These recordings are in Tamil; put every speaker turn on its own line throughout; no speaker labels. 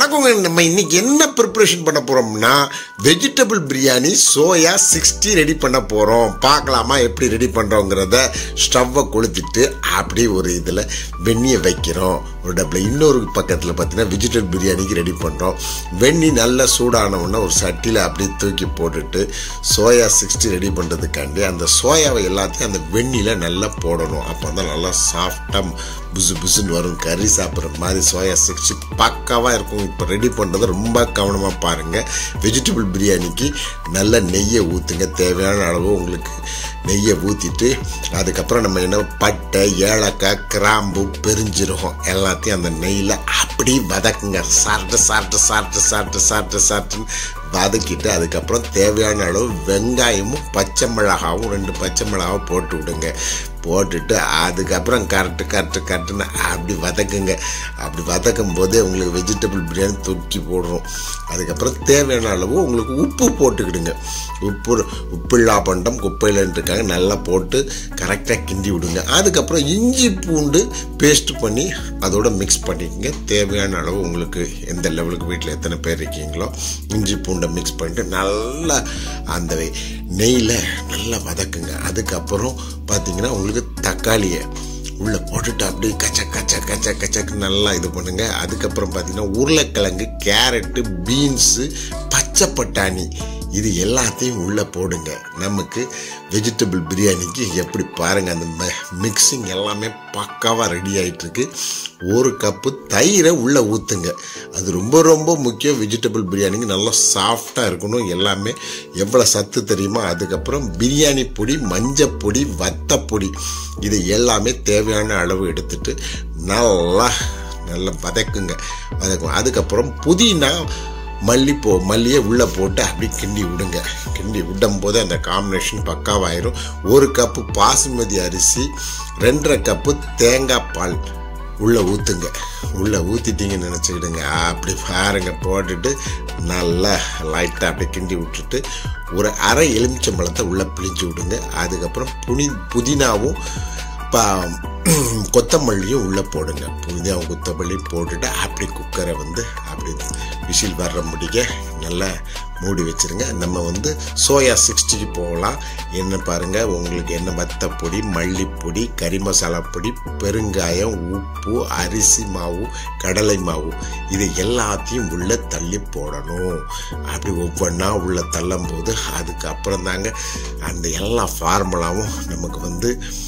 வணக்கங்க நம்ம இன்னைக்கு என்ன ப்ரிப்பரேஷன் பண்ண போறோம்னா vegetable biryani soya sixty ready பண்ண போறோம் பார்க்கலாமா எப்படி ரெடி பண்றோங்கிறத ஸ்டவ்வை கொளுத்திட்டு அப்படி ஒரு இதில் வெந்நியை வைக்கிறோம் ஒரு டப்பில் இன்னொரு பக்கத்தில் பார்த்தீங்கன்னா வெஜிடபிள் பிரியாணிக்கு ரெடி பண்ணுறோம் வெந்நி நல்லா சூடான உடனே ஒரு சட்டியில் அப்படியே தூக்கி போட்டுட்டு சோயா சிக்ஸ்டி ரெடி பண்ணுறதுக்காண்டி அந்த சோயாவை எல்லாத்தையும் அந்த வெந்நியில் நல்லா போடணும் அப்போ தான் நல்லா சாஃப்டாக புசு புசுன்னு வரும் கறி சாப்பிட்ற மாதிரி சோயா சிக்ஸ்டி பக்காவாக இருக்கும் இப்போ ரெடி பண்ணுறதை ரொம்ப கவனமாக பாருங்கள் வெஜிடபிள் பிரியாணிக்கு நல்ல நெய்யை ஊற்றுங்க தேவையான அளவு உங்களுக்கு நெய்யை ஊற்றிட்டு அதுக்கப்புறம் நம்ம என்ன பட்டை ஏலக்காய் கிராம்பு பெருஞ்சீரகம் எல்லாத்தையும் அந்த நெய்யில் அப்படி வதக்குங்க சாப்பிட்டு சாப்பிட்டு சாப்பிட்டு சாப்பிட்டு சாப்பிட்டு சாப்பிட்டுன்னு வதக்கிட்டு அதுக்கப்புறம் தேவையான அளவு வெங்காயமும் பச்சை மிளகாவும் ரெண்டு பச்சை மிளகாவும் போட்டு விடுங்க போட்டுட்டு அதுக்கப்புறம் கரெக்டு கரெக்டு கரெக்டுன்னு அப்படி வதக்குங்க அப்படி வதக்கும் போதே உங்களுக்கு வெஜிடபிள் பிரியாணி தூக்கி போடுறோம் அதுக்கப்புறம் தேவையான அளவு உங்களுக்கு உப்பு போட்டுக்கிடுங்க உப்பு உப்பில்லா பண்டம் குப்பையிலன்னு இருக்காங்க நல்லா போட்டு கரெக்டாக கிண்டி விடுங்க அதுக்கப்புறம் இஞ்சி பூண்டு பேஸ்ட் பண்ணி அதோட மிக்ஸ் பண்ணிக்கோங்க தேவையான அளவு உங்களுக்கு எந்த லெவலுக்கு வீட்டில் எத்தனை பேர் இருக்கீங்களோ இஞ்சி பூண்டை மிக்ஸ் பண்ணிட்டு நல்லா அந்த நெய்யில் நல்லா வதக்குங்க அதுக்கப்புறம் பார்த்தீங்கன்னா உங்களுக்கு தக்காளியை உள்ளே போட்டுட்டு அப்படியே கச்ச கச்ச கச்ச கச்சக்கு நல்லா இது பண்ணுங்க அதுக்கப்புறம் பார்த்தீங்கன்னா உருளைக்கிழங்கு கேரட்டு பீன்ஸு பச்சை பட்டாணி இது எல்லாத்தையும் உள்ளே போடுங்க நமக்கு வெஜிடபிள் பிரியாணிக்கு எப்படி பாருங்கள் அந்த மிக்சிங் எல்லாமே பக்காவாக ரெடி ஆகிட்டுருக்கு ஒரு கப்பு தயிரை உள்ளே ஊற்றுங்க அது ரொம்ப ரொம்ப முக்கியம் வெஜிடபிள் பிரியாணிக்கு நல்லா சாஃப்டாக இருக்கணும் எல்லாமே எவ்வளோ சத்து தெரியுமா அதுக்கப்புறம் பிரியாணி பொடி மஞ்சப்பொடி வத்தப்பொடி இது எல்லாமே தேவையான அளவு எடுத்துட்டு நல்லா நல்லா வதக்குங்க வதக்கும் அதுக்கப்புறம் புதினா மல்லி போ மல்லியை உள்ளே போட்டு அப்படி கிண்டி விடுங்க கிண்டி விடும் போது அந்த காம்பினேஷன் பக்காவாயிரும் ஒரு கப்பு பாசுமதி அரிசி ரெண்டரை கப்பு தேங்காய் பால் உள்ளே ஊற்றுங்க உள்ளே ஊற்றிட்டீங்கன்னு நினச்சிக்கிடுங்க அப்படி பாருங்க போட்டுட்டு நல்லா லைட்டாக அப்படியே கிண்டி விட்டுட்டு ஒரு அரை எலுமிச்சம்பழத்தை உள்ளே பிழிஞ்சு விடுங்க அதுக்கப்புறம் புனி புதினாவும் பா கொத்தமல்லியும் உள்ளே போடுங்க புதினா கொத்தமல்லி போட்டுட்டு அப்படி குக்கரை வந்து அப்படி விசில் வர்ற முடிக்க நல்லா மூடி வச்சுருங்க நம்ம வந்து சோயா சிக்ஸ்டிக்கு போகலாம் என்ன பாருங்கள் உங்களுக்கு என்ன வத்தப்பொடி மல்லிப்பொடி கறி மசாலா பொடி பெருங்காயம் உப்பு அரிசி மாவு கடலை மாவு இது எல்லாத்தையும் உள்ளே தள்ளி போடணும் அப்படி ஒவ்வொன்றா உள்ளே தள்ளும் போது அதுக்கப்புறம் தாங்க அந்த எல்லா ஃபார்முலாவும் நமக்கு வந்து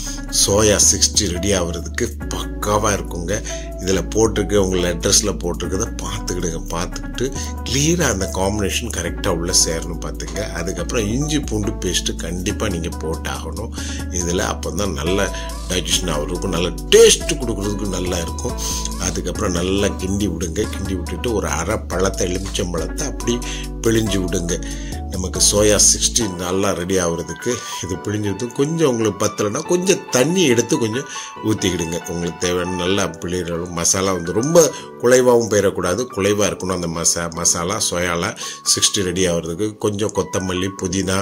சோயா சிக்ஸ்டி ரெடி ஆகுறதுக்கு பக்காவாக இருக்குங்க இதில் போட்டிருக்க உங்கள் அட்ரஸில் போட்டிருக்கத பார்த்துக்கிடுங்க பார்த்துக்கிட்டு கிளியராக அந்த காம்பினேஷன் கரெக்டாக உள்ளே சேரணும் பார்த்துங்க அதுக்கப்புறம் இஞ்சி பூண்டு பேஸ்ட்டு கண்டிப்பாக நீங்கள் போட்டாகணும் இதில் அப்போ தான் நல்ல டைஜஷன் ஆகிறதுக்கும் நல்ல டேஸ்ட்டு கொடுக்குறதுக்கு நல்லா இருக்கும் அதுக்கப்புறம் நல்லா கிண்டி விடுங்க கிண்டி விட்டுட்டு ஒரு அரை பழத்தை எலுமிச்சம்பழத்தை அப்படி பிழிஞ்சு விடுங்க நமக்கு சோயா சிக்ஸ்டி நல்லா ரெடி ஆகுறதுக்கு இது பிழிஞ்சது கொஞ்சம் உங்களுக்கு பத்தலைன்னா கொஞ்சம் தண்ணி எடுத்து கொஞ்சம் ஊற்றிக்கிடுங்க உங்களுக்கு தேவையான நல்லா பிழிகிற மசாலா வந்து ரொம்ப குலைவாகவும் போயிடக்கூடாது குலைவாக இருக்கணும் அந்த மசா மசாலா சோயாலா சிக்ஸ்டி ரெடி ஆகுறதுக்கு கொஞ்சம் கொத்தமல்லி புதினா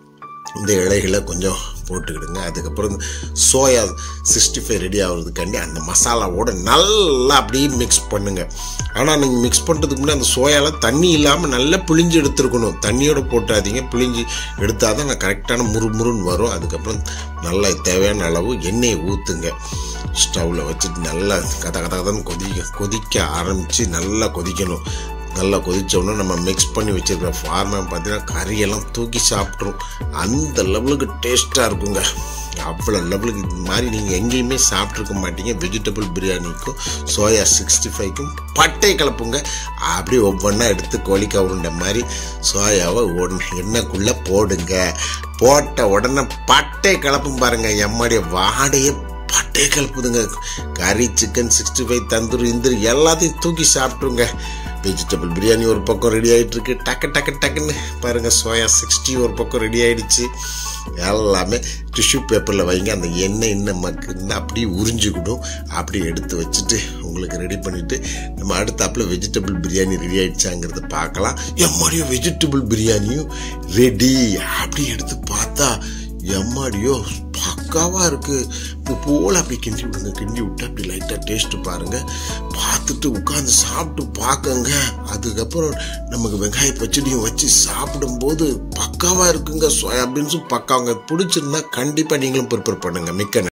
இந்த இலைகளை கொஞ்சம் போட்டுக்கிடுங்க அதுக்கப்புறம் சோயா சிக்ஸ்டி ஃபைவ் ரெடி ஆகுறதுக்காண்டி அந்த மசாலாவோட நல்லா அப்படியே மிக்ஸ் பண்ணுங்கள் ஆனால் நீங்கள் மிக்ஸ் பண்ணுறதுக்கு முன்னாடி அந்த சோயாவில் தண்ணி இல்லாமல் நல்லா பிழிஞ்சு எடுத்துருக்கணும் தண்ணியோட போட்டாதீங்க பிழிஞ்சு எடுத்தால் தான் நான் கரெக்டான முறுமுறுன்னு வரும் அதுக்கப்புறம் நல்லா தேவையான அளவு எண்ணெயை ஊற்றுங்க ஸ்டவ்வில் வச்சுட்டு நல்லா கத கத கதன்னு கொதிக்க கொதிக்க ஆரம்பித்து நல்லா கொதிக்கணும் நல்லா கொதித்தோடனே நம்ம மிக்ஸ் பண்ணி வச்சுருக்கிற ஃபார்மை பார்த்தீங்கன்னா கறியெல்லாம் தூக்கி சாப்பிட்ரும் அந்த லெவலுக்கு டேஸ்ட்டாக இருக்குங்க அவ்வளோ லெவலுக்கு இது மாதிரி நீங்கள் எங்கேயுமே சாப்பிட்ருக்க மாட்டீங்க வெஜிடபிள் பிரியாணிக்கும் சோயா சிக்ஸ்டி ஃபைவ்க்கும் பட்டை கலப்புங்க அப்படியே ஒவ்வொன்றா எடுத்து கோழிக்காய் உருண்டை மாதிரி சோயாவை ஒன்று எண்ணெய்க்குள்ளே போடுங்க போட்ட உடனே பட்டை கலப்பும் பாருங்கள் எம்மாடிய வாடையே பட்டே கலப்புதுங்க கறி சிக்கன் சிக்ஸ்டி ஃபைவ் தந்தூரி இந்தூரி எல்லாத்தையும் தூக்கி சாப்பிட்ருங்க வெஜிடபிள் பிரியாணி ஒரு பக்கம் ரெடி ஆகிட்டு இருக்கு டக்கு டக்கு டக்குன்னு பாருங்கள் சோயா சிக்ஸ்டி ஒரு பக்கம் ரெடி ஆகிடுச்சு எல்லாமே டிஷ்யூ பேப்பரில் வைங்க அந்த எண்ணெய் இன்னும் மக்குன்னு அப்படியே உறிஞ்சிக்கிடும் அப்படியே எடுத்து வச்சுட்டு உங்களுக்கு ரெடி பண்ணிவிட்டு நம்ம அடுத்தாப்புல வெஜிடபிள் பிரியாணி ரெடி ஆகிடுச்சாங்கிறத பார்க்கலாம் எம்மாடியோ வெஜிடபிள் பிரியாணியும் ரெடி அப்படி எடுத்து பார்த்தா எம்மாடியோ பக்காவாக இருக்குது இப்போ போல் அப்படி கிண்டி விடுங்க கிண்டி விட்டு அப்படி லைட்டாக டேஸ்ட்டு பாருங்கள் பார்த்துட்டு உட்காந்து சாப்பிட்டு பார்க்கங்க அதுக்கப்புறம் நமக்கு வெங்காய பச்சடியும் வச்சு சாப்பிடும்போது பக்காவாக இருக்குங்க சோயாபீன்ஸும் பக்காவங்க பிடிச்சிருந்தா கண்டிப்பாக நீங்களும் ப்ரிப்பேர் பண்ணுங்கள் மிக்க நன்றி.